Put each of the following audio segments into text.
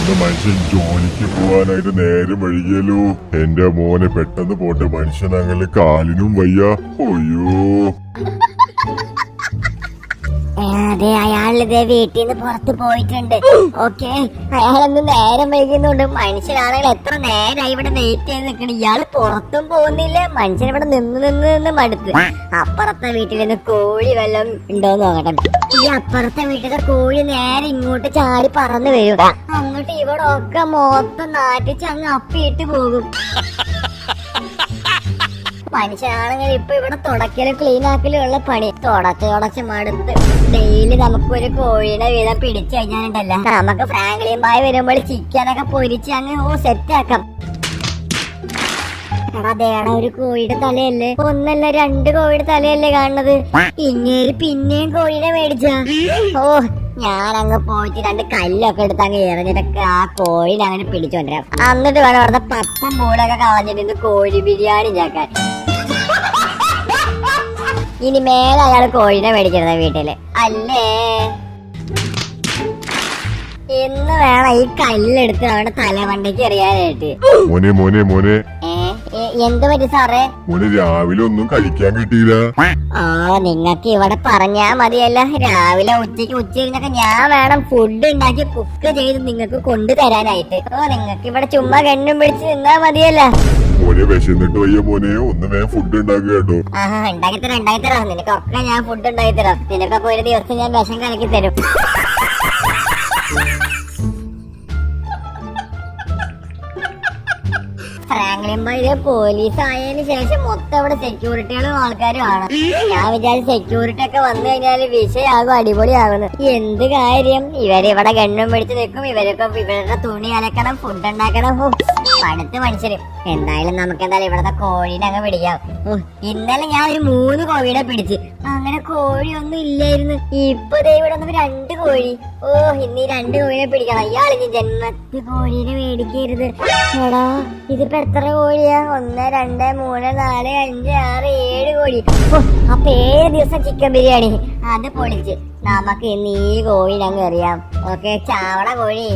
പെട്ടെന്ന് മനുഷ്യൻ ജോലിക്ക് പോവാനായിട്ട് നേരം വൈകിയല്ലോ എന്റെ മോനെ പെട്ടെന്ന് പോട്ടെ മനുഷ്യൻ അങ്ങനെ കാലിനും വയ്യ ഒയ്യോ ഏ, അതെ അയാളിതേ വീട്ടിൽ നിന്ന് പുറത്ത് പോയിട്ടുണ്ട് ഓക്കെ അയാളൊന്ന് നേരം വൈകുന്നുണ്ട് മനുഷ്യനാണെങ്കിൽ എത്ര നേരമായി ഇവിടെ വെയിറ്റ് ചെയ്ത് നിൽക്കണം ഇയാള് പുറത്തും പോകുന്നില്ല മനുഷ്യൻ ഇവിടെ നിന്ന് നിന്ന് നിന്ന് മടുത്ത് അപ്പുറത്തെ വീട്ടിൽ നിന്ന് കോഴി വല്ലതും ഉണ്ടോന്ന് നോക്കട്ടെ ഈ അപ്പുറത്തെ വീട്ടിലെ കോഴി നേരെ ഇങ്ങോട്ട് ചാടി പറന്ന് വരും അങ്ങോട്ട് ഇവിടെ ഒക്കെ മൊത്തം നാട്ടിച്ച് അങ്ങ് അപ്പിയിട്ട് പോകും മനുഷ്യനാണെങ്കിൽ ഇപ്പൊ ഇവിടെ തുടക്കലും ക്ലീൻ ആക്കലും ഉള്ള പണി തുടച്ച് തുടച്ച് മടുത്ത് ഡെയിലി നമുക്ക് ഒരു കോഴീനെ വീതം പിടിച്ചു കഴിഞ്ഞാലുണ്ടല്ല നമുക്ക് ഫ്രാങ്ക്ലിൻ ബായ് വരുമ്പോൾ ചിക്കനൊക്കെ പൊരിച്ച് അങ്ങ് ഓ സെറ്റ് ആക്കാം എടാ ദേടാ ഒരു കോഴിയുടെ തലയല്ലേ ഒന്നല്ല രണ്ട് കോഴിയുടെ തലയല്ലേ കാണുന്നത് ഇങ്ങേര് പിന്നെയും കോഴീനെ മേടിച്ച ഓ ഞാൻ അങ്ങ് പോയിട്ട് രണ്ട് കല്ലൊക്കെ എടുത്ത് അങ്ങ് എറിഞ്ഞിട്ടൊക്കെ ആ കോഴിനെ അങ്ങനെ പിടിച്ചോണ്ടിരാം എന്നിട്ട് വേണം അവിടുത്തെ പപ്പും മൂടൊക്കെ കളഞ്ഞിട്ട് ഇന്ന് കോഴി ബിരിയാണി ചാക്കാൻ ഇനി മേലെ അയാൾ കോഴിനെ മേടിക്കരുത് വീട്ടില് അല്ലേ എന്ന് വേണം ഈ കല്ലെടുത്ത് അവിടെ തലമണ്ടയ്ക്ക് എറിയാനായിട്ട് മോനെ മോനെ മോനെ ഏ ഏ, എന്ത് പറ്റി സാറേ മോനെ രാവിലെ ഒന്നും കഴിക്കാൻ കിട്ടിയില്ല ആ നിങ്ങക്ക് ഇവിടെ പറഞ്ഞാ മതിയല്ല രാവിലെ ഉച്ചയ്ക്ക് ഉച്ചരിഞ്ഞൊക്കെ ഞാൻ വേണം ഫുഡ് ഉണ്ടാക്കി കുക്ക് ചെയ്ത് നിങ്ങൾക്ക് കൊണ്ടുതരാനായിട്ട് ഓ നിങ്ങക്ക് ഇവിടെ ചുമ്മാ കണ്ണും പിടിച്ച് നിന്നാ മതിയല്ല മോനെ വിശന്നിട്ട് വയ്യ മോനെ ഒന്ന് വേഗം ഫുഡ് ഉണ്ടാക്കുക കേട്ടോ ആഹാ ഉണ്ടാക്കി തരാം ഉണ്ടാക്കി തരാം നിനക്കൊക്കെ ഞാൻ ഫുഡ് ഉണ്ടാക്കി തരാം നിനക്കൊക്കെ ഒരു ദിവസം ഞാൻ വിഷം കലക്കി തരും ഫ്രാങ്ക്ലിൻ ബൈയിലെ പോലീസ് ആയതിനു ശേഷം മൊത്തം ഇവിടെ സെക്യൂരിറ്റികളും ആൾക്കാരും ആണ് ഞാൻ വിചാരിച്ചു സെക്യൂരിറ്റി ഒക്കെ വന്നു കഴിഞ്ഞാല് വിഷയാകും അടിപൊളിയാകുന്നു എന്ത് കാര്യം ഇവരിവിടെ ഗണ്ണും പിടിച്ച് നിൽക്കും ഇവരൊക്കെ ഇവരുടെ തുണി അലക്കണം ഫുഡ് ഉണ്ടാക്കണം ഹോ, പടുത്ത് മനുഷ്യര് എന്തായാലും നമുക്ക് എന്തായാലും ഇവിടത്തെ കോഴീനെ അങ്ങ് പിടിക്കാം ഓ, ഇന്നലെ ഞാൻ ഒരു മൂന്ന് കോഴിയുടെ പിടിച്ച് അങ്ങനെ കോഴി ഒന്നും ഇല്ലായിരുന്നു ഇപ്പൊ ദേ ഇവിടെ വന്നപ്പോ രണ്ട് കോഴി ഓ ഇന്ന് ഈ രണ്ട് കോഴിനെ പിടിക്കണം ഇയാളിന് ജന്മത്ത് കോഴീനെ മേടിക്കരുത് എടാ ഇതിപ്പോ എത്ര കോഴിയാ ഒന്ന് രണ്ട് മൂന്ന് നാല് അഞ്ച് ആറ് ഏഴ് കോഴി ഓ, അപ്പൊ ഏഴ് ദിവസം ചിക്കൻ ബിരിയാണി അത് പൊളിച്ച് നമുക്ക് ഇന്ന് ഈ കോഴി അങ്ങ് എറിയാം ഓക്കെ ചാവട കോഴി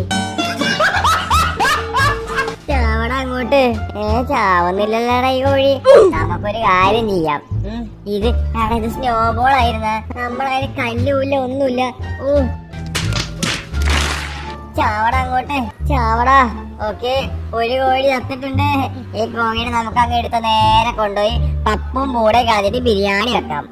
ചാവട അങ്ങോട്ട് ഏ ചാവുന്നില്ലല്ലോടാ ഈ കോഴി നമുക്കൊരു കാര്യം ചെയ്യാം ഉം, ഇത് എടാ ഇത് സ്നോ ബോൾ ആയിരുന്ന നമ്മളതിന് കല്ലുമില്ല ഒന്നുമില്ല ഓ ചാവട അങ്ങോട്ട് ചാവട ഓക്കെ ഒരു കോഴി ചത്തിട്ടുണ്ട് ഈ കോഴിനെ നമുക്ക് അങ്ങ് എടുത്ത് നേരെ കൊണ്ടുപോയി പപ്പും കൂടെ കളഞ്ഞിട്ട് ബിരിയാണി വെക്കാം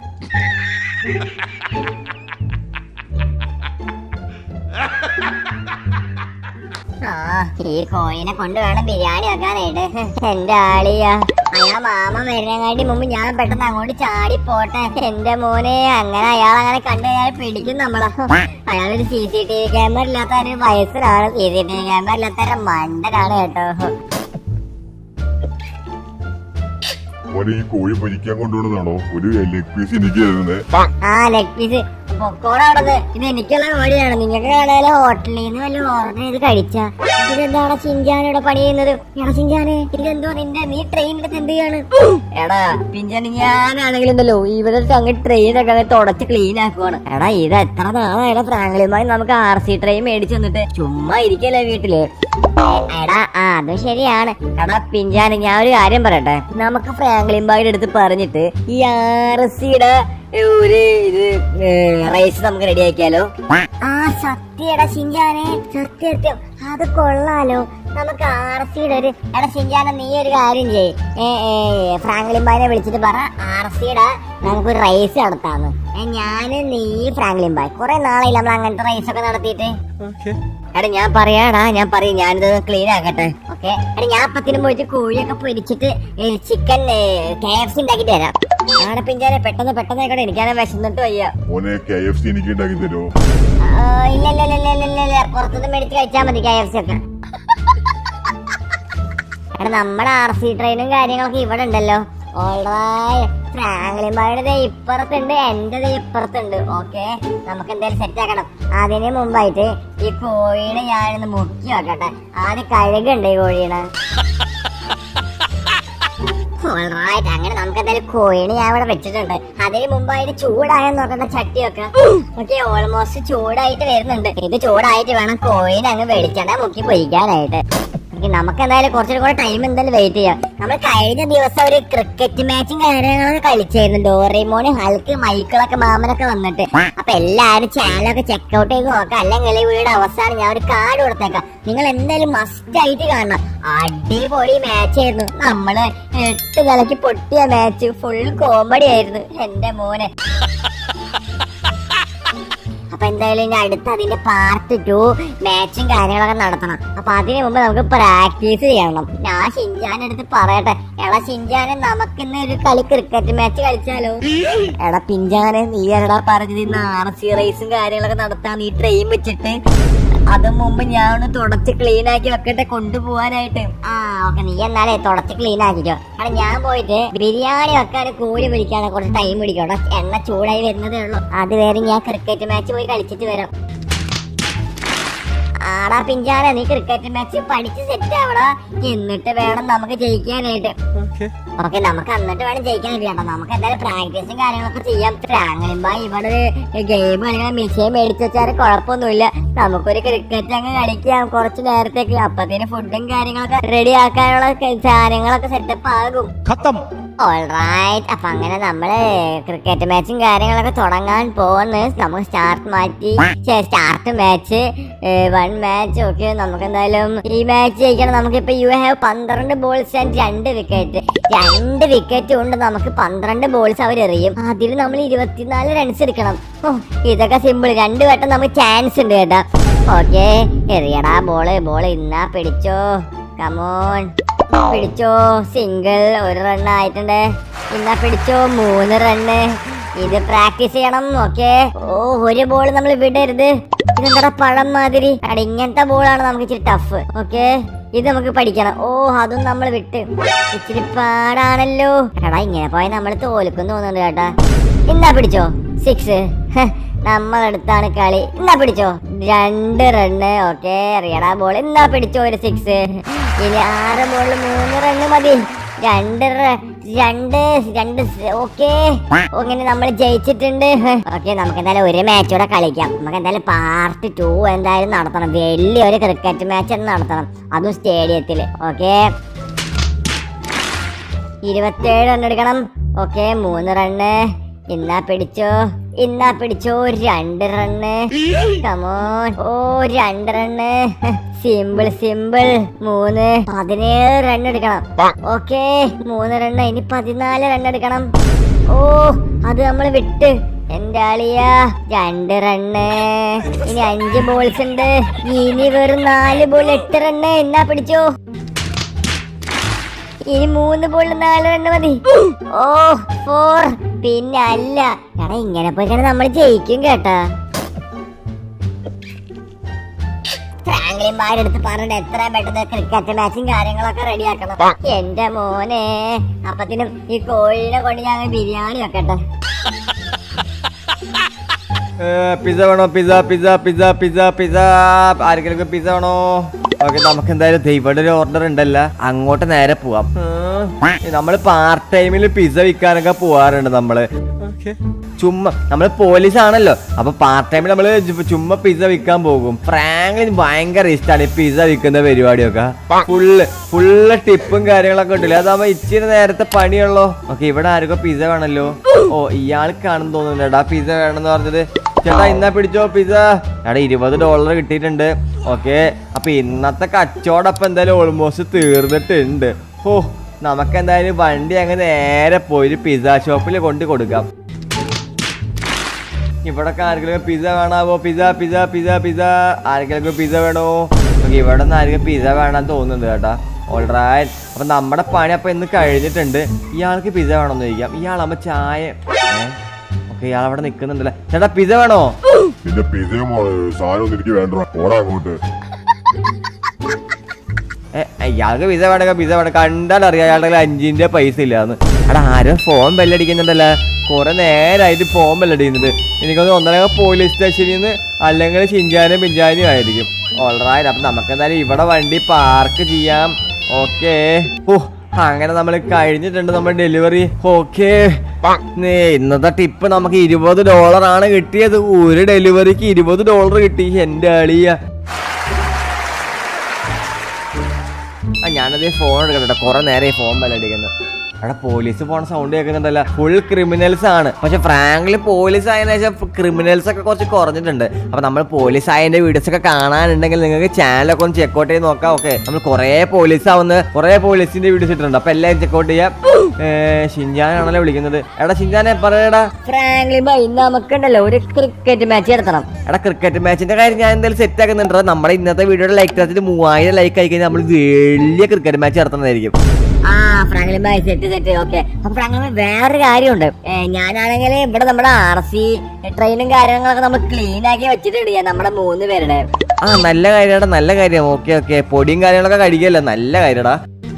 ആ ഈ കോഴിനെ കൊണ്ട് വേണം ബിരിയാണി വെക്കാനായിട്ട് എന്റെ ആളിയാ അയാ മാമ വരുന്നതിനാട്ടി മുമ്പ് ഞാൻ പെട്ടെന്ന് അങ്ങോട്ട് ചാടി പോട്ടെ എന്റെ മോനെ അങ്ങനെ അയാൾ അങ്ങനെ കണ്ടു കഴിഞ്ഞാൽ പിടിക്കും നമ്മളെ അയാളൊരു C C T V camera ഇല്ലാത്ത ഒരു വയസ്സിലാണ് C C T V camera ഇല്ലാത്ത ഒരു മണ്ടനാണ് കേട്ടോ മോനെ ഈ കോഴി പൊരിക്കാൻ കൊണ്ടുവന്നതാണോ ഒരു ലെഗ് പീസ് എനിക്ക് തരുന്നേ ആ ലെഗ് പീസ് പൊക്കോടെ അവിടുന്ന് ഇത് എനിക്കുള്ള കോഴിയാണ് നിങ്ങൾക്ക് കാണാലോ ഹോട്ടലിൽ നിന്ന് വല്ല ഓർഡർ ചെയ്ത് കഴിച്ചാ ഇതെന്താണ് ചിഞ്ചാനോടെ പണി ചെയ്യുന്നത് എടാ ചിഞ്ചാനെ ഇതെന്തോ നിന്റെ നീ ട്രെയിനിന്റെ എന്ത് ചെയ്യാണ് എടാ പിഞ്ചാന് ഞാനാണെങ്കിലും ഉണ്ടല്ലോ ഇവിടെ അങ്ങ് ട്രെയിനൊക്കെ അങ്ങ് തുടച്ച് ക്ലീൻ ആക്കുവാണ് എടാ ഇത് എത്ര നാളായാലും ഫ്രാങ്ക്ലിമായി നമുക്ക് ആർ സി ട്രെയിൻ മേടിച്ചു തന്നിട്ട് ചുമ്മാ ഇരിക്കല്ലേ വീട്ടില് എടാ ആ അത് ശരിയാണ് എടാ പിഞ്ചാന് ഞാൻ ഒരു കാര്യം പറയട്ടെ നമുക്ക് ഫ്രാങ്ക്ലിൻ ബായുടെ അടുത്ത് പറഞ്ഞിട്ട് ഈ ആർ സിയുടെ ഒരു ഇത് റേസ് നമുക്ക് റെഡി ആക്കിയാലോ ആ സത്യടാ ചിഞ്ചാനെ സത്യം അത് കൊള്ളാലോ നമുക്ക് ആർ സിയുടെ ഒരു എടാ ചിഞ്ചാന നീ ഒരു കാര്യം ചെയ് ഏ, ഏ, ഫ്രാങ്ക്ലിൻ ബായിനെ വിളിച്ചിട്ട് പറ ആർ സിയുടെ നമുക്ക് ഒരു റേസ് നടത്താന്ന് ഏ, ഞാന് നീ ഫ്രാങ്ക്ലിൻ ബായ് കുറെ നാളായില്ല നമ്മൾ അങ്ങനത്തെ റേസ് ഒക്കെ നടത്തിയിട്ട് എടാ ഞാൻ പറയാടാ ഞാൻ പറയും ഞാനിത് ക്ലീൻ ആക്കട്ടെ ഓക്കെ എടാ ഞാൻ അപ്പത്തിനും പോയിട്ട് കോഴിയൊക്കെ പൊരിച്ചിട്ട് ചിക്കൻ കെ എഫ് സി ഉണ്ടാക്കിട്ട് തരാം ആടെ പിഞ്ചാനെ പെട്ടെന്ന് പെട്ടെന്ന് ആയിക്കോട്ടെ എനിക്കാണെ വിശന്നിട്ട് വയ്യ മോനെ കെ എഫ് സി എനിക്ക് ഉണ്ടാക്കി തരുമോ ആ, ഇല്ല ഇല്ല ഇല്ല ഇല്ല ഇല്ല ഇല്ല പുറത്തുനിന്ന് മേടിച്ച് കഴിച്ചാൽ മതി കെ എഫ് സി ഒക്കെ എടാ നമ്മുടെ ആർ സി ട്രെയിനും കാര്യങ്ങളൊക്കെ ഇവിടെ ഉണ്ടല്ലോ ഓൾറൈ ഫ്രാങ്ക്ലിമാരുടെ ഇപ്പുറത്തുണ്ട് എന്റെ ഇപ്പുറത്തുണ്ട് ഓക്കെ നമുക്ക് എന്തായാലും സെറ്റ് ആക്കണം അതിന് മുമ്പായിട്ട് ഈ കോഴീനെ ഞാനൊന്ന് മുക്കി വെക്കട്ടെ ആദ്യം കഴുകുണ്ട് ഈ കോഴീനെ Alright, അങ്ങനെ നമുക്ക് എന്തായാലും കോയിന് ഞാൻ ഇവിടെ വെച്ചിട്ടുണ്ട് അതിന് മുമ്പായിട്ട് ചൂടായെന്ന് നോക്കണ്ട ചട്ടി വെക്കാം ഓക്കെ ഓൾമോസ്റ്റ് ചൂടായിട്ട് വരുന്നുണ്ട് ഇത് ചൂടായിട്ട് വേണം കോയിൻ അങ്ങ് വെളിച്ചെണ്ണ മുക്കി പൊരിക്കാനായിട്ട് Okay, നമുക്ക് എന്തായാലും കുറച്ചുകൂടെ കൂടെ ടൈം എന്തായാലും വെയിറ്റ് ചെയ്യാം നമ്മൾ കഴിഞ്ഞ ദിവസം ഒരു ക്രിക്കറ്റ് മാച്ചും കാര്യങ്ങളൊക്കെ കളിച്ചായിരുന്നു ഡോറേമോന് ഹൾക്ക് മൈക്കിളൊക്കെ മാമനൊക്കെ വന്നിട്ട് അപ്പൊ എല്ലാരും ചാനലൊക്കെ ചെക്കൗട്ട് ചെയ്ത് നോക്കാം അല്ലെങ്കിൽ ഈ വീട് അവസാനം ഞാൻ ഒരു കാർഡ് കൊടുത്തേക്കാം നിങ്ങൾ എന്തായാലും മസ്റ്റ് ആയിട്ട് കാണണം അടിപൊളി മാച്ച് ആയിരുന്നു നമ്മള് എട്ട് നിലയ്ക്ക് പൊട്ടിയ മാച്ച് ഫുൾ കോമഡി ആയിരുന്നു എന്റെ മോനെ അപ്പൊ എന്തായാലും ഇനി അടുത്ത അതിന്റെ പാർട്ട് ടു മാച്ചും കാര്യങ്ങളൊക്കെ നടത്തണം അപ്പൊ അതിനു മുമ്പ് നമുക്ക് പ്രാക്ടീസ് ചെയ്യണം ഞാൻ ഷിൻജാൻ എടുത്ത് പറയട്ടെ എടാ ഷിൻജാനെ നമുക്ക് ഇന്ന് ഒരു കളി ക്രിക്കറ്റ് മാച്ച് കളിച്ചാലോ എടാ പിഞ്ചാനെ നീ എടാ പറഞ്ഞത് ഇന്ന് ആർ സി റേസും കാര്യങ്ങളൊക്കെ നടത്താൻ നീ ട്രെയിൻ വെച്ചിട്ട് അതും മുമ്പ് ഞാൻ ഒന്ന് തുടച്ച് ക്ലീൻ ആക്കി വെക്കട്ടെ കൊണ്ടുപോവാനായിട്ട് ആ ഓക്കെ നീ എന്നാലേ തുടച്ച് ക്ലീൻ ആക്കിക്കോ കാരണം ഞാൻ പോയിട്ട് ബിരിയാണി വെക്കാൻ കൂലി പിടിക്കാൻ കുറച്ച് ടൈം പിടിക്കും അവിടെ എണ്ണ ചൂടായി വരുന്നതേ ഉള്ളൂ അത് വരെ ഞാൻ ക്രിക്കറ്റ് മാച്ച് പോയി കളിച്ചിട്ട് വരാം ആടാ പിഞ്ചാനെ നീ ക്രിക്കറ്റ് മാച്ച് പഠിച്ച് സെറ്റ് ആവടാ എന്നിട്ട് വേണം നമുക്ക് ജയിക്കാനായിട്ട് ഓക്കെ നമുക്ക് എന്നിട്ട് വേണം ജയിക്കാനായിട്ട് കേട്ടോ നമുക്ക് എന്തായാലും പ്രാക്ടീസും കാര്യങ്ങളൊക്കെ ചെയ്യാം പ്രാങ്ങളിമ്പോ ഇവിടെ ഒരു ഗെയിം കളിക്കാൻ മിഷീൻ മേടിച്ചു വെച്ചാൽ കുഴപ്പമൊന്നുമില്ല നമുക്കൊരു ക്രിക്കറ്റ് അങ്ങ് കളിക്കാം കുറച്ച് നേരത്തേക്ക് അപ്പത്തേന് ഫുഡും കാര്യങ്ങളൊക്കെ റെഡി ആക്കാനുള്ള ക- സാധനങ്ങളൊക്കെ സെറ്റപ്പ് ആകും खत्म ഓൾറൈറ്റ് അപ്പൊ അങ്ങനെ നമ്മള് ക്രിക്കറ്റ് മാച്ചും കാര്യങ്ങളൊക്കെ തുടങ്ങാൻ പോകുന്നു നമുക്ക് സ്റ്റാർട്ട് മാറ്റി start match one match okay നമുക്ക് എന്തായാലും ഈ മാച്ച് ജയിക്കണം നമുക്കിപ്പോ യു ഹാവ് പന്ത്രണ്ട് ബോൾസ് ആൻഡ് രണ്ട് വിക്കറ്റ് രണ്ട് വിക്കറ്റ് കൊണ്ട് നമുക്ക് പന്ത്രണ്ട് ബോൾസ് അവർ എറിയും അതിൽ നമ്മൾ ഇരുപത്തിനാല് റൺസ് എടുക്കണം ഓ ഇതൊക്കെ സിമ്പിൾ രണ്ട് വട്ടം നമുക്ക് ചാൻസ് ഉണ്ട് കേട്ടാ ഓക്കെ എറിയടാ ബോള് ബോള് ഇന്നാ പിടിച്ചോ കമോൺ പിടിച്ചോ സിംഗിൾ ഒരു റൺ ആയിട്ടുണ്ട് ഇന്നാ പിടിച്ചോ മൂന്ന് റണ്ണ് ഇത് പ്രാക്ടീസ് ചെയ്യണം ഓക്കെ ഓ ഒരു ബോൾ നമ്മൾ വിടരുത് ഇതെന്താ പഴം മാതിരി എടാ ഇങ്ങനത്തെ ബോളാണ് നമുക്ക് ഇച്ചിരി ടഫ് ഓക്കെ ഇത് നമുക്ക് പഠിക്കണം ഓ അതും നമ്മൾ വിട്ട് ഇച്ചിരി പാടാണല്ലോ എടാ ഇങ്ങനെ പോയി നമ്മൾ തോൽക്കും തോന്നുന്നുണ്ട് കേട്ടാ ഇന്നാ പിടിച്ചോ സിക്സ് നമ്മളടുത്താണ് കളി എന്നാ പിടിച്ചോ രണ്ട് റണ്ണ് ഓക്കെ എറിയടാ ബോൾ എന്നാ പിടിച്ചോ ഒരു സിക്സ് ഇനി ആറ് ബോളിൽ മൂന്ന് റണ്ണ് മതി രണ്ട് റ- രണ്ട് രണ്ട് ഓക്കെ ഇങ്ങനെ നമ്മൾ ജയിച്ചിട്ടുണ്ട് ഓക്കെ നമുക്ക് എന്തായാലും ഒരു മാച്ച് കൂടെ കളിക്കാം നമുക്ക് എന്തായാലും പാർട്ട് ടു എന്തായാലും നടത്തണം വലിയൊരു ക്രിക്കറ്റ് മാച്ച് തന്നെ നടത്തണം അതും സ്റ്റേഡിയത്തിൽ ഓക്കെ ഇരുപത്തേഴ് റൺ എടുക്കണം ഓക്കെ മൂന്ന് റണ്ണ് ഇന്നാ പിടിച്ചോ ഇന്നാ പിടിച്ചോ രണ്ട് റണ്ണ് കമോൺ ഓ രണ്ട് റണ്ണ് സിമ്പിൾ സിമ്പിൾ മൂന്ന് പതിനേഴ് റൺ എടുക്കണം ഓക്കെ മൂന്ന് റണ്ണ് ഇനി പതിനാല് റൺ എടുക്കണം ഓ അത് നമ്മൾ വിട്ട് എന്റെ ആളിയ രണ്ട് റണ്ണ് ഇനി അഞ്ച് ബോൾസ് ഉണ്ട് ഇനി വെറും നാല് ബോൾ എട്ട് റണ്ണ് എന്നാ പിടിച്ചോ ഇനി മൂന്ന് ബോളിൽ നാല് റണ്ണ് മതി ഓ ഫോർ പിന്നെ അല്ല എടാ ഇങ്ങനെ പോയി നമ്മൾ ജയിക്കും കേട്ടാ ഫ്രാങ്ക്ലിന്മാരെടുത്ത് പറഞ്ഞിട്ട് എത്ര പെട്ടെന്ന് ക്രിക്കറ്റ് മാച്ചും കാര്യങ്ങളൊക്കെ റെഡിയാക്കണം എന്റെ മോനെ അപ്പത്തിനും ഈ കോഴിനെ കൊണ്ട് ഞാൻ ബിരിയാണി വെക്കട്ടെ പിസ്സ വേണോ pizza pizza pizza pizza pizza ആർക്കെങ്കിലും പിസ്സ വേണോ ഓക്കെ നമുക്ക് എന്തായാലും ദേ ഇവിടെ ഒരു ഓർഡർ ഉണ്ടല്ല അങ്ങോട്ട് നേരെ പോവാം നമ്മൾ പാർട്ട് ടൈമിൽ പിസ്സ വിൽക്കാനൊക്കെ പോവാറുണ്ട് നമ്മള് Okay. ചുമ്മാ നമ്മള് പോലീസ് ആണല്ലോ അപ്പൊ പാർട്ട് ടൈമിൽ നമ്മള് ചു- ചുമ്മാ പിസ്സ വിൽക്കാൻ പോകും ഫ്രാങ്ക്ലിന് ഭയങ്കര ഇഷ്ടമാണ് ഈ പിസ്സ വിൽക്കുന്ന പരിപാടിയൊക്കെ ഫുള്ള് ഫുള്ള് ടിപ്പും കാര്യങ്ങളൊക്കെ ഉണ്ടല്ലോ അതാവുമ്പോ ഇച്ചിരി നേരത്തെ പണിയുള്ളോ ഓക്കെ ഇവിടെ ആർക്കോ പിസ്സ വേണല്ലോ ഓ ഇയാൾക്കാണെന്ന് തോന്നുന്നു ചേട്ടാ പിസ്സ വേണമെന്ന് പറഞ്ഞത് ചേട്ടാ ഇന്നാ പിടിച്ചോ പിസ്സ എടാ ഇരുപത് ഡോളർ കിട്ടിയിട്ടുണ്ട് ഓക്കെ അപ്പൊ ഇന്നത്തെ കച്ചവടം എന്തായാലും ഓൾമോസ്റ്റ് തീർന്നിട്ടുണ്ട് ഓ നമുക്ക് എന്തായാലും വണ്ടി അങ്ങ് നേരെ പോയി പിസ്സ ഷോപ്പിൽ കൊണ്ട് കൊടുക്കാം ഇവിടെ ആർക്കെങ്കിലും പിസ്സ വേണാവോ പിസ്സ പിസ്സ പിസ്സ പിസ്സ ആർക്കെങ്കിലും പിസ്സ വേണോ ഓക്കെ ഇവിടെ നിന്ന് ആർക്കും പിസ്സ വേണമെന്ന് തോന്നുന്നുണ്ട് കേട്ടാ ഓൾറൈറ്റ് അപ്പൊ നമ്മുടെ പണി അപ്പൊ ഇന്ന് കഴിഞ്ഞിട്ടുണ്ട് ഇയാൾക്ക് പിസ്സ വേണമെന്ന് ചോദിക്കാം ഇയാളാകുമ്പോ ചായ ഓക്കെ ഇയാൾ അവിടെ നിൽക്കുന്നുണ്ടല്ലേ ചേട്ടാ പിസ്സ വേണോ പിന്നെ പിസയും സാധനം ഒന്നും എനിക്ക് വേണ്ട പോടാ അങ്ങോട്ട് ഏ, ഇയാൾക്ക് പിസ വേണമെങ്കിൽ പിസ വേണം കണ്ടാൽ അറിയാം അയാളുടെ കയ്യിൽ അഞ്ചിന്റെ പൈസ ഇല്ലാന്ന് എടാ ആരും ഫോൺ ബെല്ലടിക്കുന്നുണ്ടല്ലോ കുറെ നേരമായിട്ട് ഫോൺ ബെല്ലടിക്കുന്നത് എനിക്കൊന്ന് ഒന്നര പോലീസ് സ്റ്റേഷനിൽ നിന്ന് അല്ലെങ്കിൽ ചിഞ്ചാനും പിഞ്ചാനും ആയിരിക്കും ഓൾറൈറ്റ് അപ്പൊ നമുക്ക് എന്തായാലും ഇവിടെ വണ്ടി പാർക്ക് ചെയ്യാം ഓക്കെ ഓ അങ്ങനെ നമ്മൾ കഴിഞ്ഞിട്ടുണ്ട് നമ്മുടെ ഡെലിവറി ഓക്കെ ഇന്നത്തെ ടിപ്പ് നമുക്ക് ഇരുപത് ഡോളർ ആണ് കിട്ടിയത് ഒരു ഡെലിവറിക്ക് ഇരുപത് ഡോളർ കിട്ടി എന്റെ അളിയ ആ ഞാനത് ഫോൺ എടുക്കട്ടെ കുറെ നേരം ഫോൺ ബലടിക്കുന്നത് അവിടെ പോലീസ് പോണ സൗണ്ട് കേൾക്കുന്നുണ്ടല്ലോ ഫുൾ ക്രിമിനൽസ് ആണ് പക്ഷെ ഫ്രാങ്കില് പോലീസ് ആയതിനു ശേഷം ക്രിമിനൽസ് ഒക്കെ കുറച്ച് കുറഞ്ഞിട്ടുണ്ട് അപ്പൊ നമ്മൾ പോലീസ് ആയതിന്റെ വീഡിയോസ് ഒക്കെ കാണാനുണ്ടെങ്കിൽ നിങ്ങൾക്ക് ചാനലൊക്കെ ഒന്ന് ചെക്കൗട്ട് ചെയ്ത് നോക്കാം ഓക്കെ നമ്മൾ കുറെ പോലീസ് ആവുന്ന കുറെ പോലീസിന്റെ വീഡിയോസ് ഇട്ടിട്ടുണ്ട് അപ്പൊ എല്ലാവരും ചെക്കൗട്ട് ചെയ്യാം ഷിൻജാനാണല്ലോ വിളിക്കുന്നത് എടാ ഷിൻജാനെ പറയടാ ഫ്രാങ്ക്ലി ബൈ നമുക്കുണ്ടല്ലോ ഒരു ക്രിക്കറ്റ് മാച്ച് നടത്തണം എടാ ക്രിക്കറ്റ് മാച്ചിന്റെ കാര്യം ഞാൻ എന്തായാലും സെറ്റ് ആക്കുന്നുണ്ട് നമ്മുടെ ഇന്നത്തെ വീഡിയോയുടെ ലൈക്ക് തരത്തിൽ മൂവായിരം ലൈക്ക് ആയി കഴിഞ്ഞാൽ നമ്മൾ വലിയ ക്രിക്കറ്റ് മാച്ച് നടത്തുന്നതായിരിക്കും ആ Franklin bhai set set okay അപ്പൊ ഫ്രാങ്ക്ലി ബൈ വേറൊരു കാര്യമുണ്ട് ഏ, ഞാനാണെങ്കിൽ ഇവിടെ നമ്മുടെ ആർ സി ട്രെയിനും കാര്യങ്ങളൊക്കെ നമ്മൾ ക്ലീൻ ആക്കി വെച്ചിട്ടുണ്ട് ഞാൻ നമ്മുടെ മൂന്ന് പേരുടെ ആ നല്ല കാര്യടാ നല്ല കാര്യം ഓക്കെ ഓക്കെ പൊടിയും കാര്യങ്ങളൊക്കെ കഴിക്കല്ലോ നല്ല കാര്യടാ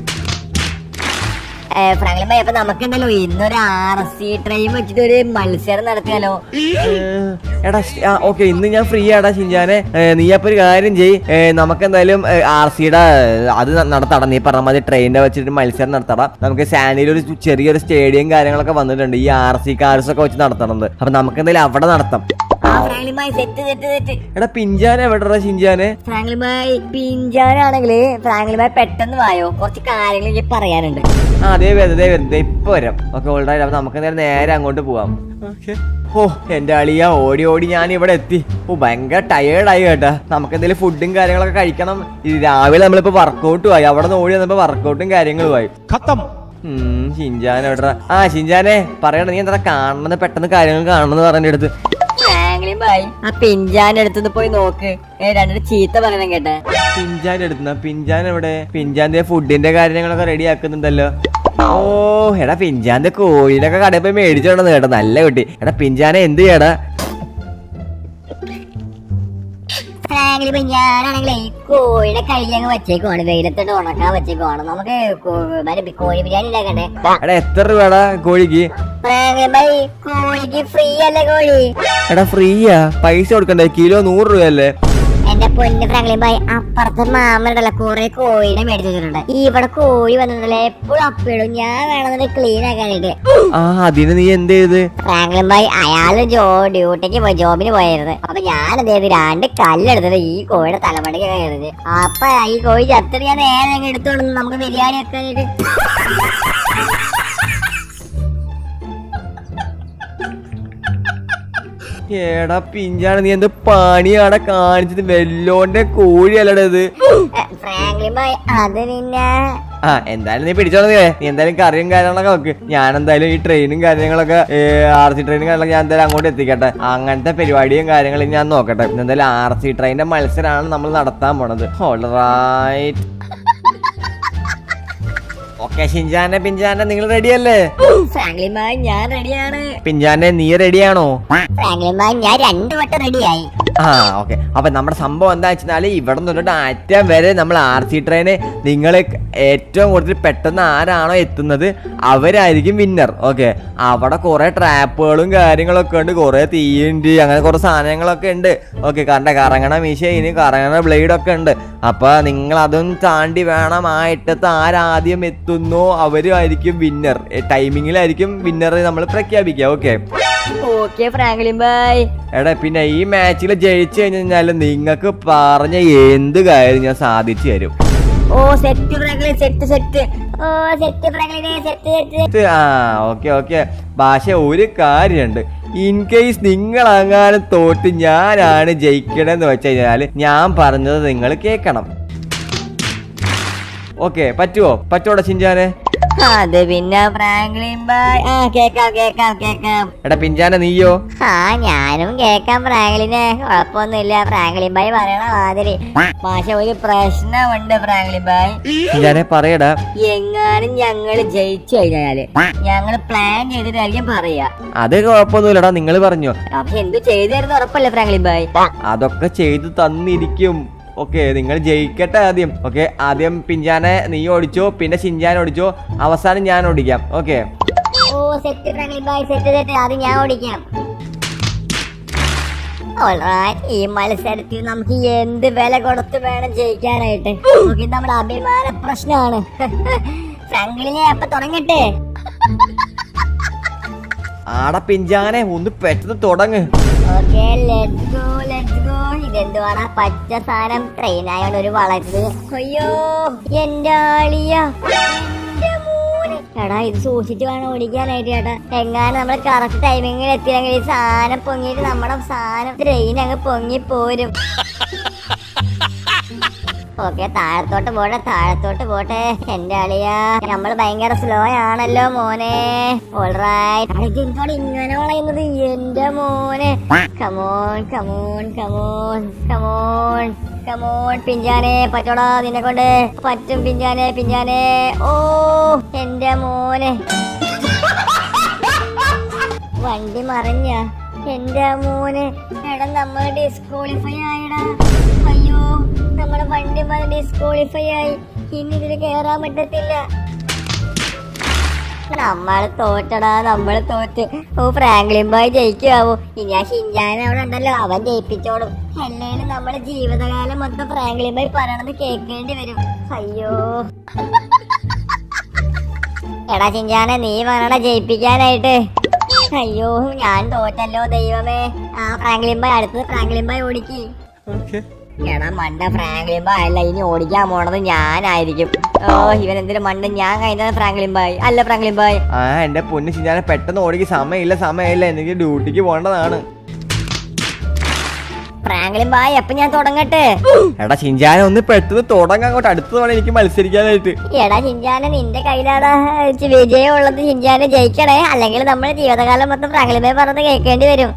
ഫ്രാങ്ക്ലി ബൈ അപ്പൊ നമുക്കുണ്ടല്ലോ ഇന്നൊരു ആർ സി ട്രെയിൻ വെച്ചിട്ട് ഒരു മത്സരം നടത്തിയാലോ ഏഹ്, എടാ ഷ്- ആ ഓക്കെ ഇന്ന് ഞാൻ ഫ്രീ ആടാ ഷിൻജാനെ ഏഹ്, നീ അപ്പൊ ഒരു കാര്യം ചെയ് ഏഹ്, നമുക്ക് എന്തായാലും ആർ സിയുടെ അത് ന- നടത്താടാ നീ പറഞ്ഞ മതി ട്രെയിനിന്റെ വെച്ചിട്ട് മത്സരം നടത്തടാം നമുക്ക് സാനിയിൽ ഒരു ചെറിയൊരു സ്റ്റേഡിയം കാര്യങ്ങളൊക്കെ വന്നിട്ടുണ്ട് ഈ ആർ സി കാർസ് ഒക്കെ വെച്ച് നടത്തണത് അപ്പൊ നമുക്ക് എന്തായാലും അവിടെ നടത്താം ആ Franklin bhai set set set എടാ പിഞ്ചാൻ എവിടെടാ ഷിൻജാനെ ഫ്രാങ്ക്ലി ബൈ പിഞ്ചാനാണെങ്കിൽ ഫ്രാങ്ക്ലി ബൈ പെട്ടെന്ന് വായോ കുറച്ച് കാര്യങ്ങൾ എനിക്ക് പറയാനുണ്ട് ആ അതേ വരും അതേ വരും ദേ ഇപ്പൊ വരാം ഓക്കെ ഓൾറൈറ്റ് അപ്പൊ നമുക്ക് നേരെ നേരെ അങ്ങോട്ട് പോവാം ഓ എന്റെ അളിയ ഓടി ഓടി ഞാൻ ഇവിടെ എത്തി ഓ ഭയങ്കര ടയേർഡായി കേട്ടാ നമുക്ക് എന്തെങ്കിലും ഫുഡും കാര്യങ്ങളൊക്കെ കഴിക്കണം ഈ രാവിലെ നമ്മളിപ്പോ വർക്കൗട്ടും ആയി അവിടെ നിന്ന് ഓടി വന്നപ്പോ വർക്കൗട്ടും കാര്യങ്ങളും ആയി ഉം, ഷിൻജാൻ എവിടെടാ ആ ഷിൻജാനെ പറയണ നീ എന്താ കാണുന്നത് പെട്ടെന്ന് കാര്യങ്ങൾ കാണണമെന്ന് പറഞ്ഞ അടുത്ത് ഫ്രാങ്ക്ലി ബൈ ആ പിഞ്ചാന്റെ അടുത്തുനിന്ന് പോയി നോക്ക് ഏ രണ്ടു ചീത്ത പറയണം കേട്ടെ പിഞ്ചാൻ എടുത്തുന്ന പിഞ്ചാൻ എവിടെ പിഞ്ചാന്റെ ഫുഡിന്റെ കാര്യങ്ങളൊക്കെ റെഡി ആക്കുന്നുണ്ടല്ലോ ഓ എടാ പിഞ്ചാന്റെ കോഴിനൊക്കെ കടയിൽ പോയി മേടിച്ചോണ്ടെന്ന് കേട്ടോ നല്ല കുട്ടി എടാ പിഞ്ചാനെ എന്ത് ചെയ്യടാ ഫ്രാങ്ക്ലി ബൈ ഞാനാണെങ്കിലേ ഈ കോഴിയുടെ കഴുകിയങ്ങ് വെച്ചേക്കുവാണ് വെയിലത്തിട്ട് ഉണക്കാൻ വെച്ചേക്കുവാണ് നമുക്ക് കോ- മറ്റേ കോഴി ബിരിയാണി ഉണ്ടാക്കണ്ടേ എടാ എത്ര രൂപടാ കോഴിക്ക് ഫ്രാങ്ക്ലി ബൈ കോഴിക്ക് ഫ്രീ അല്ലേ കോഴി എടാ ഫ്രീയാ പൈസ കൊടുക്കണ്ടേ കിലോ നൂറ് രൂപയല്ലേ എന്റെ പൊന്ന് ഫ്രാങ്ക്ലി ബൈ അപ്പുറത്തെ മാമനുണ്ടല്ലോ കുറെ കോഴിനെ മേടിച്ചു വെച്ചിട്ടുണ്ട് ഇവിടെ കോഴി വന്നിട്ടുണ്ടല്ലോ എപ്പോഴും അപ്പിടും ഞാൻ വേണമെന്നുണ്ടെങ്കിൽ ക്ലീൻ ആക്കാനായിട്ട് ആ അതിന് നീ എന്ത് ചെയ്ത് ഫ്രാങ്ക്ലിൻ ഭായി അയാള് ജോ ഡ്യൂട്ടിക്ക് പോയി ജോബിന് പോയിരുന്നു അപ്പൊ ഞാൻ എന്ത് ചെയ്തു രണ്ട് കല്ലെടുത്തത് ഈ കോഴിയുടെ തലമുടിക്ക് കയറിയത് അപ്പൊ ഈ കോഴി ചത്തിട്ട് ഞാൻ നേരെ അങ്ങ് എടുത്തോണ്ട് നമുക്ക് ബിരിയാണി വെക്കാനായിട്ട് എടാ പിഞ്ചാണ് നീ എന്ത് പണിയാടെ കാണിച്ചത് വെല്ലോന്റെ കോഴിയല്ലടാ ഇത് ഫ്രാങ്ക്ലിൻ ഭായി അത് പിന്നെ ആ എന്തായാലും നീ പിടിച്ചോളൂ നീ നീ എന്തായാലും കറിയും കാര്യങ്ങളൊക്കെ വെക്ക് ഞാൻ എന്തായാലും ഈ ട്രെയിനും കാര്യങ്ങളൊക്കെ ആർ സി ട്രെയിനും കാര്യങ്ങളൊക്കെ ഞാൻ എന്തായാലും അങ്ങോട്ട് എത്തിക്കട്ടെ അങ്ങനത്തെ പരിപാടിയും കാര്യങ്ങളും ഞാൻ നോക്കട്ടെ ഇന്ന് എന്തായാലും ആർ സി ട്രെയിനിന്റെ മത്സരമാണ് നമ്മൾ നടത്താൻ പോണത് ഓൾറൈറ്റ് ഓക്കെ ഷിൻജാനെ പിഞ്ചാനെ നിങ്ങൾ റെഡിയല്ലേ ഫ്രാങ്ക്ലിൻ ഭായി ഞാൻ റെഡിയാണ് പിഞ്ചാനെ നീ റെഡിയാണോ ഫ്രാങ്ക്ലിൻ ഭായി ഞാൻ രണ്ടു വട്ടം റെഡിയായി ആ ഓക്കെ അപ്പൊ നമ്മുടെ സംഭവം എന്താ വെച്ചാൽ ഇവിടെ നിന്നിട്ട് അറ്റം വരെ നമ്മൾ ആർ സി ട്രെയിന് നിങ്ങൾ ഏറ്റവും കൂടുതൽ പെട്ടെന്ന് ആരാണോ എത്തുന്നത് അവരായിരിക്കും വിന്നർ ഓക്കെ അവിടെ കുറെ ട്രാപ്പുകളും കാര്യങ്ങളൊക്കെ ഉണ്ട് കുറെ തീയുണ്ട് അങ്ങനെ കുറെ സാധനങ്ങളൊക്കെ ഉണ്ട് ഓക്കെ കണ്ട കറങ്ങണ മീശയിന് കറങ്ങണ ബ്ലേഡ് ഒക്കെ ഉണ്ട് അപ്പൊ നിങ്ങൾ അതും താണ്ടി വേണം ആ ഇട്ടത്ത് ആരാദ്യം എത്തുന്നോ അവരുമായിരിക്കും വിന്നർ ടൈമിങ്ങിലായിരിക്കും വിന്നർ നമ്മൾ പ്രഖ്യാപിക്കുക ഓക്കെ ഓക്കെ ഫ്രാങ്ക്ലിൻ ഭായി എടാ പിന്നെ ഈ മാച്ചിൽ ജയിച്ചു കഴിഞ്ഞാൽ നിങ്ങൾക്ക് പറഞ്ഞ എന്ത് കാര്യം ഞാൻ സാധിച്ചു തരും ഓ സെറ്റ് ഫ്രാങ്ക്ലിൻ സെറ്റ് സെറ്റ് ഓ സെറ്റ് ഫ്രാങ്ക്ലിനെ സെറ്റ് സെറ്റ് ഇത് ആ ഓക്കെ ഓക്കെ ഭാഷ ഒരു കാര്യമുണ്ട് ഇൻ കേസ് നിങ്ങൾ അങ്ങാനും തോറ്റ് ഞാനാണ് ജയിക്കണമെന്ന് വെച്ച് കഴിഞ്ഞാൽ ഞാൻ പറഞ്ഞത് നിങ്ങൾ കേൾക്കണം ഓക്കെ പറ്റുമോ പറ്റുമോടാ ചിഞ്ചാനെ അത് പിന്നെ ഫ്രാങ്ക്ലിൻ ബായ് ആ കേക്കാം കേക്കാം കേക്കാം എടാ പിഞ്ചാനെ നീയോ ആ ഞാനും കേക്കാം ഫ്രാങ്ക്ലിനെ കുഴപ്പമൊന്നുമില്ല ഫ്രാങ്ക്ലിൻ ബായ് പറയണ മാതിരി പക്ഷെ ഒരു പ്രശ്നമുണ്ട് ഫ്രാങ്ക്ലിൻ ബായ് ചിഞ്ചാനെ പറയടാ എങ്ങാനും ഞങ്ങള് ജയിച്ചു കഴിഞ്ഞാല് ഞങ്ങള് പ്ലാൻ ചെയ്തിട്ടായിരിക്കും പറയാ അത് കുഴപ്പമൊന്നുമില്ലടാ നിങ്ങൾ പറഞ്ഞോ പക്ഷെ എന്ത് ചെയ്തായിരുന്നു ഉറപ്പല്ലേ ഫ്രാങ്ക്ലിൻ ബായ് അതൊക്കെ ചെയ്തു തന്നിരിക്കും ഓക്കെ നിങ്ങൾ ജയിക്കട്ടെ ആദ്യം ഓക്കെ ആദ്യം പിഞ്ചാനെ നീ ഓടിച്ചോ പിന്നെ ചിഞ്ചാൻ ഓടിച്ചോ അവസാനം ഞാൻ ഓടിക്കാം ഓക്കെ ഓ set Franklin bhai set set അത് ഞാൻ ഓടിക്കാം Alright, ഈ മത്സരത്തിൽ നമുക്ക് എന്ത് വില കൊടുത്ത് വേണം ജയിക്കാനായിട്ട് നമുക്ക് നമ്മുടെ അഭിമാന പ്രശ്നമാണ് ഫ്രാങ്ക്ലിനെ അപ്പൊ തുടങ്ങട്ടെ ആടെ പിഞ്ചാനെ ഒന്ന് പെട്ടെന്ന് തുടങ്ങ് okay let's go let's go ഇതെന്തുവാടാ പച്ച സാധനം ട്രെയിൻ ആയോണ്ട് ഒരു വളരുത് അയ്യോ എന്റെ ആളിയ എന്റെ മോനെ. എടാ ഇത് സൂക്ഷിച്ച് വേണം ഓടിക്കാനായിട്ട് ചേട്ടാ എങ്ങാനും നമ്മൾ കറക്റ്റ് ടൈമിങ്ങിൽ എത്തിയില്ലെങ്കിൽ ഈ സാധനം പൊങ്ങിയിട്ട് നമ്മുടെ സാധനം ട്രെയിൻ അങ്ങ് പൊങ്ങി പോരും ഓക്കെ താഴത്തോട്ട് പോട്ടെ താഴത്തോട്ട് പോട്ടെ എന്റെ അളിയാ നമ്മൾ ഭയങ്കര സ്ലോ ആണല്ലോ മോനെ ഓൾറൈറ്റ് എന്തോടെ ഇങ്ങനെ വളയുന്നത് എന്റെ മോനെ come on come on come on come on come on പിഞ്ചാനെ പറ്റോടാ നിന്നെ കൊണ്ട് പറ്റും പിഞ്ചാനെ പിഞ്ചാനെ ഓ എന്റെ മോനെ വണ്ടി മറിഞ്ഞ എന്റെ മോനെ എടാ നമ്മൾ ഡിസ്ക്വാളിഫൈ ആയടാ അയ്യോ നമ്മുടെ വണ്ടി മറി ഡിസ്ക്വാളിഫൈ ആയി ഇനി ഇതിന് കേറാൻ പറ്റത്തില്ല നമ്മൾ തോറ്റടാ നമ്മൾ തോറ്റ് ഓ ഫ്രാങ്ക്ലിൻ ബോയ് ജയിക്കുവോ ഇനി ആ ഷിൻജാൻ അവിടെ ഉണ്ടല്ലോ അവൻ ജയിപ്പിച്ചോളും അല്ലെങ്കിൽ നമ്മുടെ ജീവിതകാലം മൊത്തം ഫ്രാങ്ക്ലിൻ ബോയ് പറയണത് കേൾക്കേണ്ടി വരും അയ്യോ എടാ ചിഞ്ചാനെ നീ വേണടാ ജയിപ്പിക്കാനായിട്ട് അയ്യോ ഞാൻ തോറ്റല്ലോ ദൈവമേ ആ ഫ്രാങ്ക്ലിൻ ബോയ് അടുത്തത് ഫ്രാങ്ക്ലിൻ ബോയ് ഓടിക്ക് എടാ മണ്ട ഫ്രാങ്ക്ലിൻ ബോയ് അല്ല ഇനി ഓടിക്കാൻ പോണത് ഞാനായിരിക്കും ഓ ഇവൻ എന്തിനു മണ്ട് ഞാൻ കഴിഞ്ഞത് ഫ്രാങ്ക്ലിൻ ബോയ് അല്ല ഫ്രാങ്ക്ലിൻ ബോയ് ആ എന്റെ പൊന്ന് ചിഞ്ചാനെ പെട്ടെന്ന് ഓടിക്ക് സമയമില്ല സമയമില്ല എനിക്ക് ഡ്യൂട്ടിക്ക് പോകേണ്ടതാണ് ഫ്രാങ്ക്ലിൻ ബോയ് എപ്പൊ ഞാൻ തുടങ്ങട്ടെ എടാ ചിഞ്ചാനെ ഒന്ന് പെട്ടെന്ന് തുടങ്ങാൻ അങ്ങോട്ട് അടുത്തത് വേണം എനിക്ക് മത്സരിക്കാനായിട്ട് എടാ ചിഞ്ചാനെ നിന്റെ കയ്യിലാടാ ചി- വിജയം ഉള്ളത് ചിഞ്ചാനെ ജയിക്കണേ അല്ലെങ്കിൽ നമ്മുടെ ജീവിതകാലം മൊത്തം ഫ്രാങ്ക്ലിൻ ബോയ് പറഞ്ഞത് കേൾക്കേണ്ടി വരും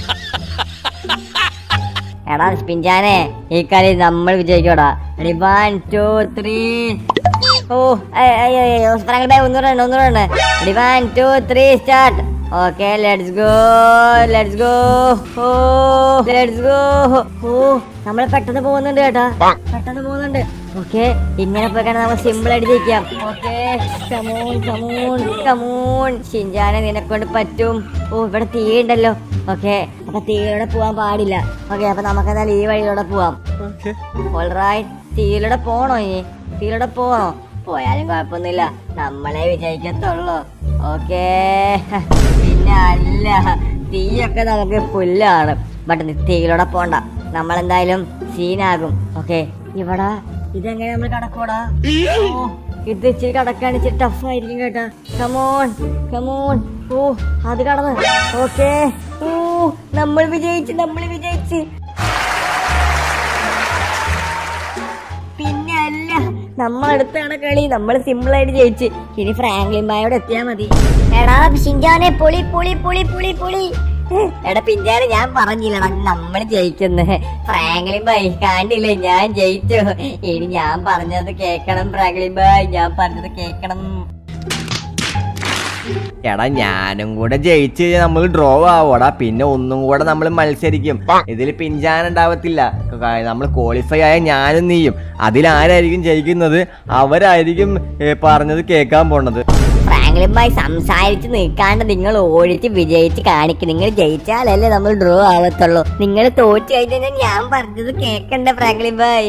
എടാ പിഞ്ചാനെ ഈ കളി നമ്മൾ വിജയിക്കോടാ വൺ ടു ത്രീ ഓ ഫ്രാങ്ക്ലിൻ ബോയ് ഒന്നുകൂടെ ഉണ്ട് ഒന്നുകൂടെ ഉണ്ട് one two three start okay let's go let's go ഓ ലെറ്റ്സ് ഗോ ഓ നമ്മൾ പെട്ടെന്ന് പോകുന്നുണ്ട് കേട്ടാ പെട്ടെന്ന് പോകുന്നുണ്ട് ഓക്കെ ഇങ്ങനെ പോയിക്കാണ് നമ്മൾ സിമ്പിൾ ആയിട്ട് ജയിക്കാം ഓക്കെ കമോൺ കമോൺ കമോൺ ഷിൻജാനെ നിനക്കൊണ്ട് പറ്റും ഓ ഇവിടെ തീ ഉണ്ടല്ലോ ഓക്കെ അപ്പൊ തീയിലൂടെ പോവാൻ പാടില്ല ഓക്കെ അപ്പൊ നമുക്ക് എന്തായാലും ഈ വഴിയിലൂടെ പോവാം ഓൾറൈറ്റ് തീയിലൂടെ പോണോ ഇനി തീയിലൂടെ പോണോ പോയാലും കുഴപ്പമൊന്നുമില്ല നമ്മളെ വിജയിക്കത്തുള്ളൂ ഓക്കേ പിന്നെ അല്ല തീയൊക്കെ നമുക്ക് പുല്ലാണ് ബട്ട് തീയിലൂടെ പോണ്ട നമ്മൾ എന്തായാലും സീനാകും ഓക്കെ ഇവിടെ ഇതെങ്ങനെ നമ്മൾ കടക്കൂടാ ഓ ഇത് ഇച്ചിരി കടക്കാൻ ഇച്ചിരി ടഫ് ആയിരിക്കും കേട്ടാ കമോൺ കമോൺ ഓ അത് കടന്ന് ഓക്കെ ഓ നമ്മൾ വിജയിച്ച് നമ്മൾ വിജയിച്ച് പിന്നെ അല്ല നമ്മളടുത്താണ് കളി നമ്മൾ സിമ്പിൾ ആയിട്ട് ജയിച്ച് ഇനി ഫ്രാങ്ക്ലിൻ ബായോട് എത്തിയാ മതി എടാ ഷിൻജാനെ പൊളി പൊളി പൊളി പൊളി പൊളി എടാ പിഞ്ചാനെ ഞാൻ പറഞ്ഞില്ലടാ നമ്മൾ ജയിക്കുന്ന ഫ്രാങ്ക്ലിൻ ബായ് കാണ്ടില്ലേ ഞാൻ ജയിച്ചു ഇനി ഞാൻ പറഞ്ഞത് കേക്കണം ഫ്രാങ്ക്ലിൻ ബായ് ഞാൻ പറഞ്ഞത് കേക്കണം എടാ ഞാനും കൂടെ ജയിച്ച് കഴിഞ്ഞാൽ നമ്മൾ ഡ്രോ ആവോടാ പിന്നെ ഒന്നും കൂടെ നമ്മൾ മത്സരിക്കും ഇതിൽ പിഞ്ചാൻ ഉണ്ടാവത്തില്ല നമ്മൾ ക്വാളിഫൈ ആയ ഞാനും നീയും അതിലാരായിരിക്കും ജയിക്കുന്നത് അവരായിരിക്കും ഏ, പറഞ്ഞത് കേൾക്കാൻ പോണത് ഫ്രാങ്ക്ലിൻ ബായ് സംസാരിച്ച് നിൽക്കാണ്ട് നിങ്ങൾ ഓടിച്ച് വിജയിച്ച് കാണിക്കും നിങ്ങൾ ജയിച്ചാലല്ലേ നമ്മൾ ഡ്രോ ആവത്തുള്ളൂ നിങ്ങൾ തോറ്റു കഴിഞ്ഞാൽ ഞാൻ പറഞ്ഞത് കേക്കണ്ട ഫ്രാങ്ക്ലിൻ ബായ്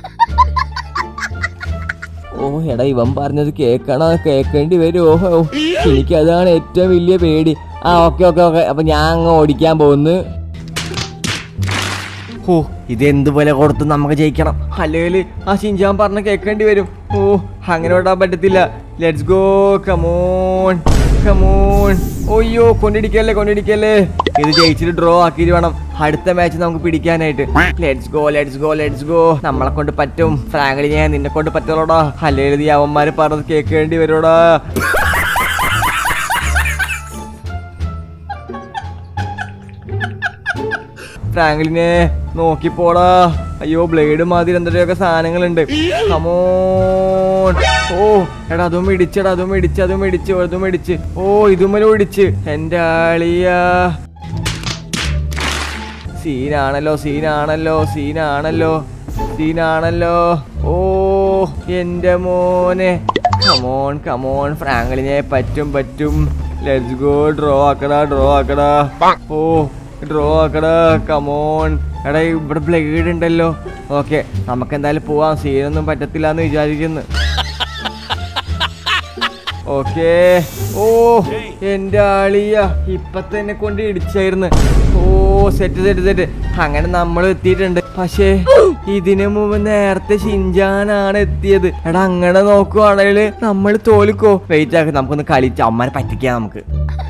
ഓ എടാ ഇവൻ പറഞ്ഞത് കേൾക്കണോ കേൾക്കേണ്ടി വരുമോ ഓ എനിക്ക് അതാണ് ഏറ്റവും വലിയ പേടി ആ ഓക്കെ ഓക്കെ ഓക്കെ അപ്പൊ ഞാൻ അങ്ങ് ഓടിക്കാൻ പോകുന്നു ഓ ഇത് എന്തുപോലെ കൊടുത്ത് നമുക്ക് ജയിക്കണം അല്ലെങ്കിൽ ആ ഷിൻജാൻ പറഞ്ഞ കേൾക്കേണ്ടി വരും ഓ അങ്ങനെ വിടാൻ പറ്റത്തില്ല ലെറ്റ്സ് ഗോ കമോൺ കമോൺ ഓയ്യോ കൊണ്ടിടിക്കല്ലേ കൊണ്ടിടിക്കല്ലേ ഇത് ജയിച്ചിട്ട് ഡ്രോ ആക്കിയിട്ട് വേണം അടുത്ത മാച്ച് നമുക്ക് പിടിക്കാനായിട്ട് let's go let's go let's go നമ്മളെ കൊണ്ട് പറ്റും ഫ്രാങ്ക്ലി ഞാൻ നിന്നെ കൊണ്ട് പറ്റുള്ളൂടാ അല്ലെങ്കിൽ നീ അവന്മാര് പറഞ്ഞത് കേൾക്കേണ്ടി വരുമോടാ ഫ്രാങ്ക്ലിനെ നോക്കിപ്പോടാ അയ്യോ ബ്ലേഡ് മാതിരി എന്തൊക്കെയൊക്കെ സാധനങ്ങളുണ്ട് കമോൺ ഓ എടാ അതും ഇടിച്ചടാ അതും ഇടിച്ച് അതും ഇടിച്ച് അതും ഇടിച്ച് ഓ ഇതുമലും ഇടിച്ച് എന്റെ ആളിയാ സീനാണല്ലോ സീനാണല്ലോ സീനാണല്ലോ സീനാണല്ലോ ഓ എന്റെ മോനെ കമോൺ കമോൺ ഫ്രാങ്ക്ലിനെ പറ്റും പറ്റും ലെറ്റ്സ് ഗോ ഡ്രോ ആക്കടാ ഡ്രോ ആക്കടാ ഓ ഡ്രോ ആക്കടാ കമോൺ എടാ ഇവിടെ ബ്ലേഡ് ഉണ്ടല്ലോ ഓക്കെ നമുക്ക് എന്തായാലും പോവാം സീനൊന്നും പറ്റത്തില്ല എന്ന് വിചാരിക്കുന്നു ഓക്കേ ഓ എന്റെ ആളിയ ഇപ്പൊ തന്നെ കൊണ്ട് ഇടിച്ചായിരുന്നു ഓ സെറ്റ് സെറ്റ് സെറ്റ് അങ്ങനെ നമ്മൾ എത്തിയിട്ടുണ്ട് പക്ഷേ ഇതിനു മുമ്പ് നേരത്തെ ഷിൻജാനാണ് എത്തിയത് എടാ അങ്ങനെ നോക്കുവാണെങ്കിൽ നമ്മൾ തോൽക്കോ വെയിറ്റ് ആക്കി നമുക്കൊന്ന് കളിച്ച് അമ്മനെ പറ്റിക്കാം നമുക്ക്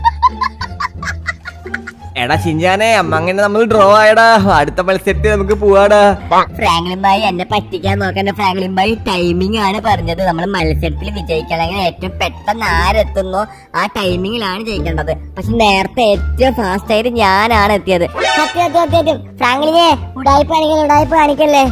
എടാ ഷിൻജാനെ അമ്മ അങ്ങനെ നമ്മൾ ഡ്രോ ആയടാ അടുത്ത മത്സരത്തിൽ നമുക്ക് പോവാടാ ഫ്രാങ്ക്ലിൻ ബായി എന്നെ പറ്റിക്കാൻ നോക്കണ്ട ഫ്രാങ്ക്ലിൻ ബായി ടൈമിംഗ് ആണ് പറഞ്ഞത് നമ്മൾ മത്സരത്തിൽ വിജയിക്കണമെങ്കിൽ ഏറ്റവും പെട്ടെന്ന് ആരെത്തുന്നോ ആ ടൈമിങ്ങിലാണ് ജയിക്കേണ്ടത് പക്ഷെ നേരത്തെ ഏറ്റവും ഫാസ്റ്റ് ആയിട്ട് ഞാനാണ് എത്തിയത് സത്യം സത്യം സത്യം സത്യം ഫ്രാങ്ക്ലിനെ ഉടായ്പ കാണിക്കല്ലേ ഉടായ്പ കാണിക്കല്ലേ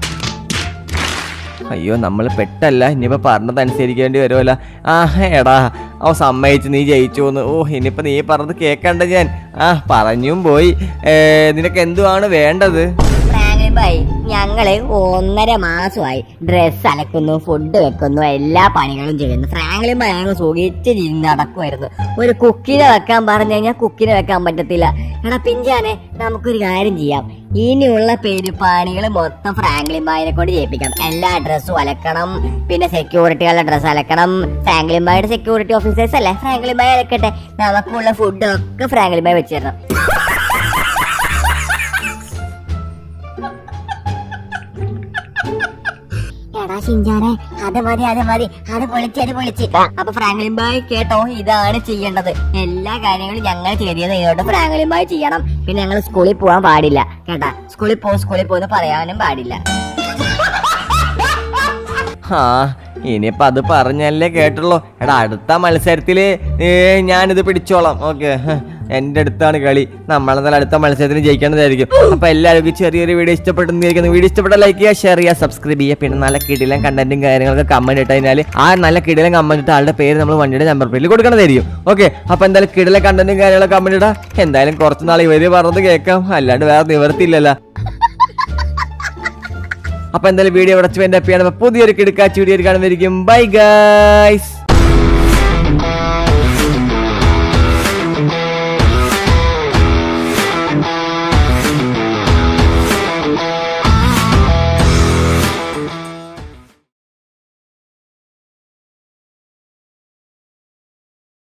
അയ്യോ നമ്മൾ പെട്ടല്ല ഇനിയിപ്പോ പറഞ്ഞത് അനുസരിക്കേണ്ടി വരുമല്ല ആ എടാ ഓ സമ്മതിച്ച് നീ ജയിച്ചു എന്ന് ഓ ഇനിയിപ്പോ നീ പറഞ്ഞത് കേക്കണ്ട ഞാൻ ആ പറഞ്ഞും പോയി ഏ, നിനക്ക് എന്തുവാണ് വേണ്ടത് ഫ്രാങ്ക്ലിൻ ബായി ഞങ്ങള് ഒന്നര മാസമായി ഡ്രസ്സ് അലക്കുന്നു ഫുഡ് വെക്കുന്നു എല്ലാ പണികളും ചെയ്യുന്നു ഫ്രാങ്ക്ലിൻ ബായി ഞങ്ങൾ സുഖിച്ച് ഇരുന്ന് നടക്കുമായിരുന്നു ഒരു കുക്കിനെ വെക്കാൻ പറഞ്ഞു കഴിഞ്ഞാൽ കുക്കിനെ വെക്കാൻ പറ്റത്തില്ല എടാ പിഞ്ചാനെ നമുക്കൊരു കാര്യം ചെയ്യാം ഇനിയുള്ള പെരുപ്പാണികൾ മൊത്തം ഫ്രാങ്ക്ലിൻ ബായിനെ കൊണ്ട് ചെയ്യിപ്പിക്കാം എല്ലാ ഡ്രസ്സും അലക്കണം പിന്നെ സെക്യൂരിറ്റികളുടെ ഡ്രസ്സ് അലക്കണം ഫ്രാങ്ക്ലിൻ ബായുടെ സെക്യൂരിറ്റി ഓഫീസേഴ്സ് അല്ലേ ഫ്രാങ്ക്ലിൻ ബായി അലക്കട്ടെ നമുക്കുള്ള ഫുഡ് ഒക്കെ ഫ്രാങ്ക്ലിൻ ബായി വെച്ച് തരണം എടാ ഷിഞ്ചാനെ അത് മതി അത് മതി അത് പൊളിച്ച് അത് പൊളിച്ച് അപ്പൊ ഫ്രാങ്ക്ലിൻ ബായ് കേട്ടോ ഇതാണ് ചെയ്യേണ്ടത് എല്ലാ കാര്യങ്ങളും ഞങ്ങൾ ചെയ്തത് ഇതോട്ട് ഫ്രാങ്ക്ലിൻ ബായ് ചെയ്യണം പിന്നെ ഞങ്ങൾ സ്കൂളിൽ പോകാൻ പാടില്ല കേട്ടാ സ്കൂളിൽ പോ സ്കൂളിൽ പോന്ന് പറയാനും പാടില്ല ആ ഇനിയിപ്പോ അത് പറഞ്ഞല്ലേ കേട്ടുള്ളൂ എടാ അടുത്ത മത്സരത്തില് ഏ, ഞാനിത് പിടിച്ചോളാം ഓക്കെ എന്റെ അടുത്താണ് കളി നമ്മളെന്നാൽ അടുത്ത മത്സരത്തിന് ജയിക്കേണ്ടതായിരിക്കും അപ്പൊ എല്ലാവർക്കും ചെറിയൊരു വീഡിയോ ഇഷ്ടപ്പെട്ടെന്നിരിക്കുന്നു വീഡിയോ ഇഷ്ടപ്പെട്ട ലൈക്ക് ചെയ്യുക ഷെയർ ചെയ്യുക സബ്സ്ക്രൈബ് ചെയ്യുക പിന്നെ നല്ല കിടിലം കണ്ടന്റും കാര്യങ്ങളൊക്കെ കമന്റ് ഇട്ട് കഴിഞ്ഞാൽ ആ നല്ല കിടിലം കമന്റ് ഇട്ട ആളുടെ പേര് നമ്മൾ വണ്ടിയുടെ നമ്പർ പ്ലേറ്റിൽ കൊടുക്കണതായിരിക്കും ഓക്കെ അപ്പൊ എന്തായാലും കിടിലം കണ്ടന്റും കാര്യങ്ങളൊക്കെ കമന്റ് ഇടാം എന്തായാലും കുറച്ച് നാൾ ഇവര് പറഞ്ഞത് കേൾക്കാം അല്ലാണ്ട് വേറെ നിവർത്തിയില്ലല്ലോ അപ്പൊ എന്തായാലും വീഡിയോ ഉടച്ചു എന്റെ അപ്പിയാണ് പുതിയൊരു കിടക്കാച്ചി വീഡിയോ കാണുന്നതായിരിക്കും ബൈ ഗൈസ്